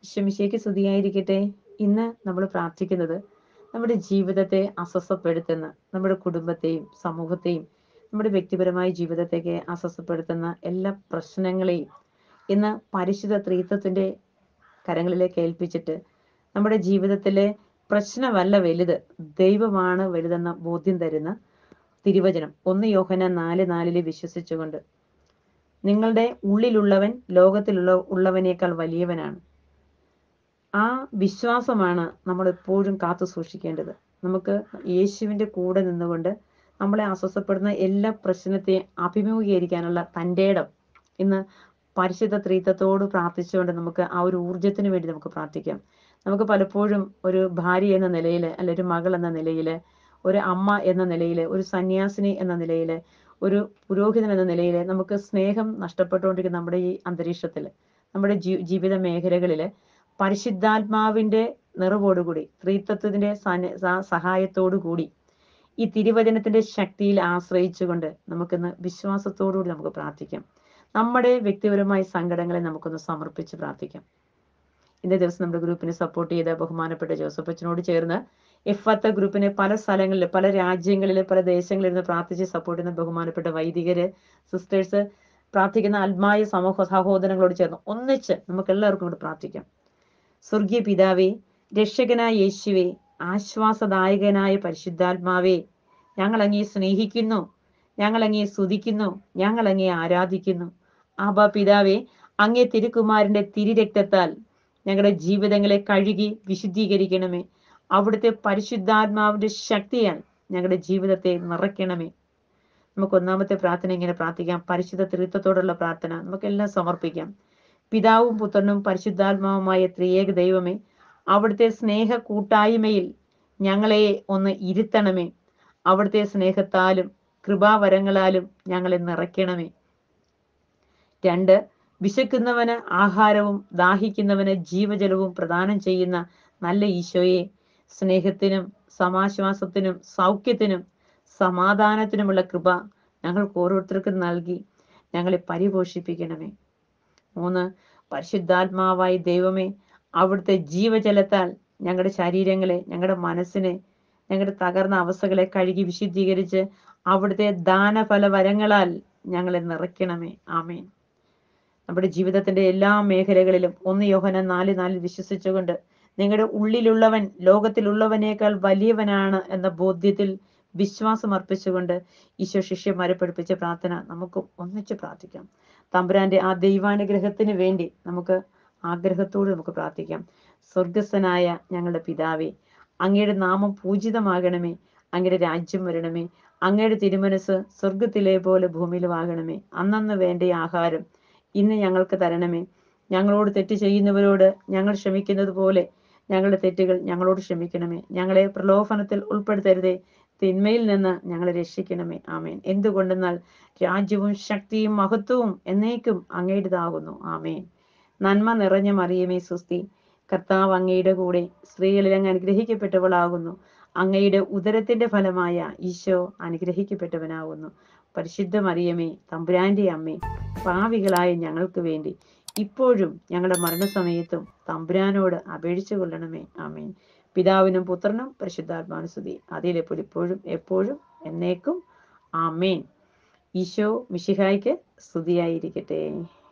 ഈശ്വമിശയ്ക്ക് സ്തുതിയായിരിക്കട്ടെ ഇന്ന് നമ്മൾ പ്രാർത്ഥിക്കുന്നത് നമ്മുടെ ജീവിതത്തെ അസ്വസ്ഥപ്പെടുത്തുന്ന നമ്മുടെ കുടുംബത്തെയും സമൂഹത്തെയും നമ്മുടെ വ്യക്തിപരമായ ജീവിതത്തേക്ക് അസ്വസ്ഥപ്പെടുത്തുന്ന എല്ലാ പ്രശ്നങ്ങളെയും ഇന്ന് പരിശുദ്ധ ത്രീത്വത്തിന്റെ കരങ്ങളിലേക്ക് ഏൽപ്പിച്ചിട്ട് നമ്മുടെ ജീവിതത്തിലെ പ്രശ്നമല്ല വലുത് ദൈവമാണ് വലുതെന്ന ബോധ്യം തരുന്ന തിരുവചനം ഒന്ന് യോഹന നാല് നാലില് വിശ്വസിച്ചുകൊണ്ട് നിങ്ങളുടെ ഉള്ളിലുള്ളവൻ ലോകത്തിലുള്ള ഉള്ളവനേക്കാൾ വലിയവനാണ് ആ വിശ്വാസമാണ് നമ്മൾ എപ്പോഴും കാത്തു സൂക്ഷിക്കേണ്ടത് നമുക്ക് യേശുവിന്റെ കൂടെ നിന്നുകൊണ്ട് നമ്മളെ അസ്വസ്ഥപ്പെടുന്ന എല്ലാ പ്രശ്നത്തെയും അഭിമുഖീകരിക്കാനുള്ള തൻ്റെ ഇടം ഇന്ന് പരിശുദ്ധ ത്രീത്വത്തോട് പ്രാർത്ഥിച്ചുകൊണ്ട് നമുക്ക് ആ ഒരു ഊർജത്തിന് വേണ്ടി നമുക്ക് പ്രാർത്ഥിക്കാം നമുക്ക് പലപ്പോഴും ഒരു ഭാര്യ എന്ന നിലയിൽ അല്ല ഒരു മകൾ എന്ന നിലയിൽ ഒരു അമ്മ എന്ന നിലയിൽ ഒരു സന്യാസിനി എന്ന നിലയിൽ ഒരു പുരോഹിതൻ എന്ന നിലയിൽ നമുക്ക് സ്നേഹം നഷ്ടപ്പെട്ടുകൊണ്ടിരിക്കുന്ന നമ്മുടെ ഈ അന്തരീക്ഷത്തിൽ നമ്മുടെ ജീ ജീവിത മേഖലകളിൽ പരിശുദ്ധാത്മാവിന്റെ നിറവോടുകൂടി ത്രീത്വത്തിന്റെ സഹായത്തോടു കൂടി ഈ തിരുവചനത്തിന്റെ ശക്തിയിൽ ആശ്രയിച്ചുകൊണ്ട് നമുക്കിന്ന് വിശ്വാസത്തോടുകൂടി നമുക്ക് പ്രാർത്ഥിക്കാം നമ്മുടെ വ്യക്തിപരമായ സങ്കടങ്ങളെ നമുക്കൊന്ന് സമർപ്പിച്ച് പ്രാർത്ഥിക്കാം ഇന്നേ ദിവസം നമ്മുടെ ഗ്രൂപ്പിനെ സപ്പോർട്ട് ചെയ്ത ബഹുമാനപ്പെട്ട ജോസഫ് അച്ഛനോട് ചേർന്ന് എഫത്ത ഗ്രൂപ്പിനെ പല സ്ഥലങ്ങളിൽ പല രാജ്യങ്ങളിൽ പല ദേശങ്ങളിൽ നിന്ന് പ്രാർത്ഥിച്ച് സപ്പോർട്ട് ചെയ്യുന്ന ബഹുമാനപ്പെട്ട വൈദികര് സിസ്റ്റേഴ്സ് പ്രാർത്ഥിക്കുന്ന ആത്മായ സമൂഹ സഹോദരങ്ങളോട് ചേർന്ന് ഒന്നിച്ച് നമുക്ക് എല്ലാവർക്കും കൂടെ പ്രാർത്ഥിക്കാം സ്വർഗീയ പിതാവേ രക്ഷകനായ യേശുവേ ആശ്വാസദായകനായ പരിശുദ്ധാത്മാവേ ഞങ്ങൾ അങ്ങേ സ്നേഹിക്കുന്നു ഞങ്ങൾ അങ്ങേ സ്തുതിക്കുന്നു ഞങ്ങൾ അങ്ങേ ആരാധിക്കുന്നു ആബാ പിതാവേ അങ്ങേ തിരുക്കുമാരന്റെ തിരിരക്തത്താൽ ഞങ്ങളുടെ ജീവിതങ്ങളെ കഴുകി വിശുദ്ധീകരിക്കണമേ അവിടുത്തെ പരിശുദ്ധാത്മാവിന്റെ ശക്തിയാൽ ഞങ്ങളുടെ ജീവിതത്തെ നിറയ്ക്കണമേ നമുക്ക് ഒന്നാമത്തെ പ്രാർത്ഥന ഇങ്ങനെ പ്രാർത്ഥിക്കാം പരിശുദ്ധ തൃത്വത്തോടുള്ള പ്രാർത്ഥന നമുക്കെല്ലാം സമർപ്പിക്കാം പിതാവും പുത്രനും പരിശുദ്ധാത്മാവുമായ ത്രിയേക ദൈവമേ അവിടുത്തെ സ്നേഹ കൂട്ടായ്മയിൽ ഞങ്ങളെ ഒന്ന് ഇരുത്തണമേ അവിടുത്തെ സ്നേഹത്താലും കൃപാവരങ്ങളാലും ഞങ്ങളെ നിറയ്ക്കണമേ രണ്ട് വിശക്കുന്നവന് ആഹാരവും ദാഹിക്കുന്നവന് ജീവജലവും പ്രദാനം ചെയ്യുന്ന നല്ല ഈശോയെ സ്നേഹത്തിനും സമാശ്വാസത്തിനും സൗഖ്യത്തിനും സമാധാനത്തിനുമുള്ള കൃപ ഞങ്ങൾക്ക് ഓരോരുത്തർക്കും നൽകി ഞങ്ങളെ പരിപോഷിപ്പിക്കണമേ മൂന്ന് പരിശുദ്ധാത്മാവായ ദൈവമേ അവിടുത്തെ ജീവജലത്താൽ ഞങ്ങളുടെ ശരീരങ്ങളെ ഞങ്ങളുടെ മനസ്സിനെ ഞങ്ങളുടെ തകർന്ന അവസ്ഥകളെ കഴുകി വിശുദ്ധീകരിച്ച് അവിടുത്തെ ദാനഫല വരങ്ങളാൽ ഞങ്ങളെ നിറയ്ക്കണമേ ആമേൻ നമ്മുടെ ജീവിതത്തിന്റെ എല്ലാ മേഖലകളിലും ഒന്ന് യോഹന നാല് നാലിൽ വിശ്വസിച്ചുകൊണ്ട് നിങ്ങളുടെ ഉള്ളിലുള്ളവൻ ലോകത്തിലുള്ളവനേക്കാൾ വലിയവനാണ് എന്ന ബോധ്യത്തിൽ വിശ്വാസം അർപ്പിച്ചുകൊണ്ട് ഈശോ ശിഷ്യന്മാരെ പഠിപ്പിച്ച പ്രാർത്ഥന നമുക്ക് ഒന്നിച്ച് പ്രാർത്ഥിക്കാം തമ്പുരാന്റെ ആ ദൈവാനുഗ്രഹത്തിന് വേണ്ടി നമുക്ക് ആഗ്രഹത്തോട് നമുക്ക് പ്രാർത്ഥിക്കാം സ്വർഗസ്ഥനായ ഞങ്ങളുടെ പിതാവേ അങ്ങയുടെ നാമം പൂജിതമാകണമേ അങ്ങയുടെ രാജ്യം വരണമേ അങ്ങയുടെ തിരുമനസ് സ്വർഗത്തിലെ പോലെ ഭൂമിയിലുമാകണമേ അന്നന്ന് വേണ്ട ആഹാരം ഇന്ന് ഞങ്ങൾക്ക് തരണമേ ഞങ്ങളോട് തെറ്റ് ചെയ്യുന്നവരോട് ഞങ്ങൾ ക്ഷമിക്കുന്നത് പോലെ ഞങ്ങളുടെ തെറ്റുകൾ ഞങ്ങളോട് ക്ഷമിക്കണമേ ഞങ്ങളെ പ്രലോഭനത്തിൽ ഉൾപ്പെടുത്തരുതേ തിന്മയിൽ നിന്ന് ഞങ്ങളെ രക്ഷിക്കണമേ ആമേൻ എന്തുകൊണ്ടെന്നാൽ രാജ്യവും ശക്തിയും മഹത്വവും എന്നേക്കും അങ്ങയുടേതാകുന്നു ആമേൻ നന്മ നിറഞ്ഞ മറിയമേ സുസ്തി കർത്താവ് അങ്ങയുടെ കൂടെ സ്ത്രീകളിൽ അങ്ങ് അനുഗ്രഹിക്കപ്പെട്ടവളാകുന്നു അങ്ങയുടെ ഉദരത്തിന്റെ ഫലമായ ഈശോ അനുഗ്രഹിക്കപ്പെട്ടവനാകുന്നു പരിശുദ്ധ മറിയമേ തമ്പുരാന്റെ അമ്മേ പാവികളായ ഞങ്ങൾക്ക് വേണ്ടി ഇപ്പോഴും ഞങ്ങളുടെ മരണസമയത്തും തമ്പുരാനോട് അപേക്ഷിച്ചു കൊള്ളണമേ ആമേൻ പിതാവിനും പുത്രനും പരിശുദ്ധാത്മാനുസ്തുതി അതിലെപ്പോഴും ഇപ്പോഴും എപ്പോഴും എന്നേക്കും ആമേൻ ഈശോ മിശിഹായ്ക്ക് സ്തുതിയായിരിക്കട്ടെ